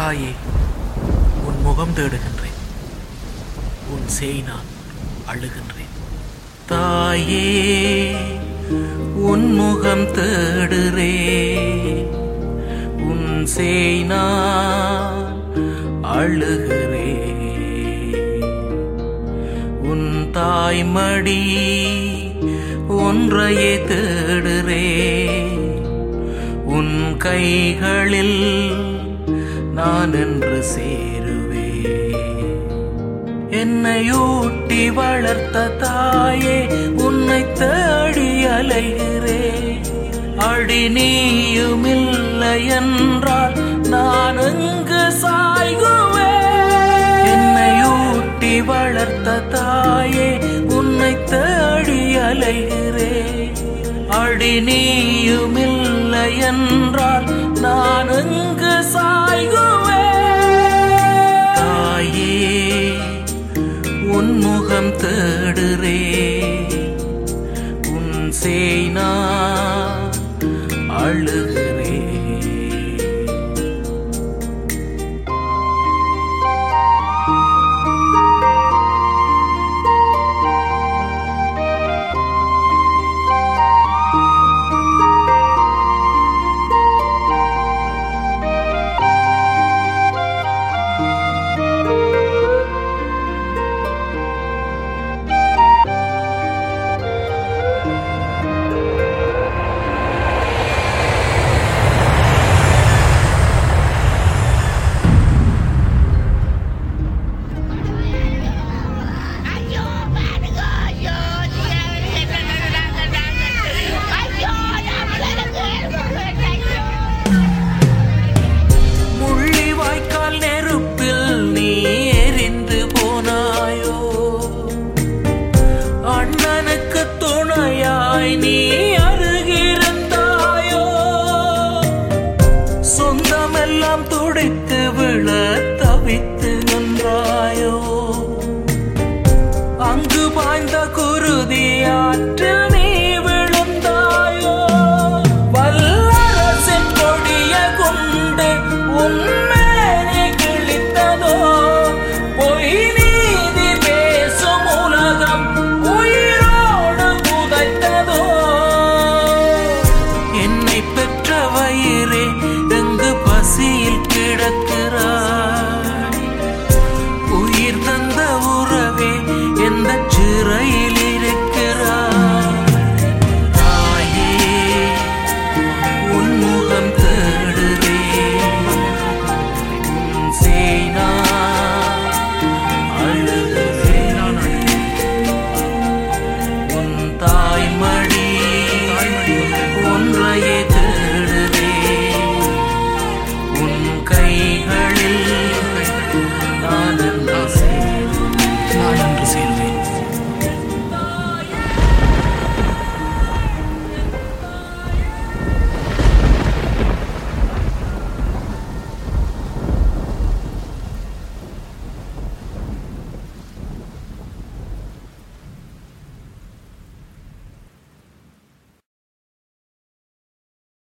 தாயே உன் முகம் தேடுகின்றேன் உன் செய் நான் அழுகின்றேன் தாயே உன் முகம் தேடுறே உன் செய் நான் அழுகிறே உன் தாய்மடி ஒன்றையே தேடுறே உன் கைகளில் நான் என்று சேருவே என்னை ஊட்டி வளர்த்த தாயே உன்னை தேடி அலைகிறே அடி நீயும் இல்லை என்றால் நான் எங்கு சாய்குவே என்னை ஊட்டி வளர்த்த தாயே உன்னை தேடி அலைகிறே அடி நீயும் இல்லை என்றால் நான் எங்கு சாய்குவே தாயே உன் முகம் தேடுறே உன் சேனா அழுகிறே ஐயோ பாருங்க ஐயோ ஐயோ முள்ளி வாய்க்கால் நெருப்பில் நீ எரிந்து போனாயோ அண்ணனுக்கு துணையாய் நீ அருகிருந்தாயோ சொந்தமெல்லாம் துடைத்து விழ தவித்து நின்றாயோ அங்கு பாய்ந்த குருதி ஆற்றில் நீ விழுந்தாயோ வல்லரசின் கொடிய கொண்டு உண்மையை கிழித்ததோ பொய் நீதி பேசும் உலகம் உயிரோடு புதைத்ததோ என்னை பெற்ற வயிறே எங்கு பசியில் கிடக்கிறாய் உயிர் தந்த உறவே எந்த சிறையில் இருக்கிறாய் தாயே உன் முகம் தேடுதே உன் சேனா அழுகுதே உன் தாய்மடி ஒன்றையே தேடுதே உன் கைகளில் நான் என்று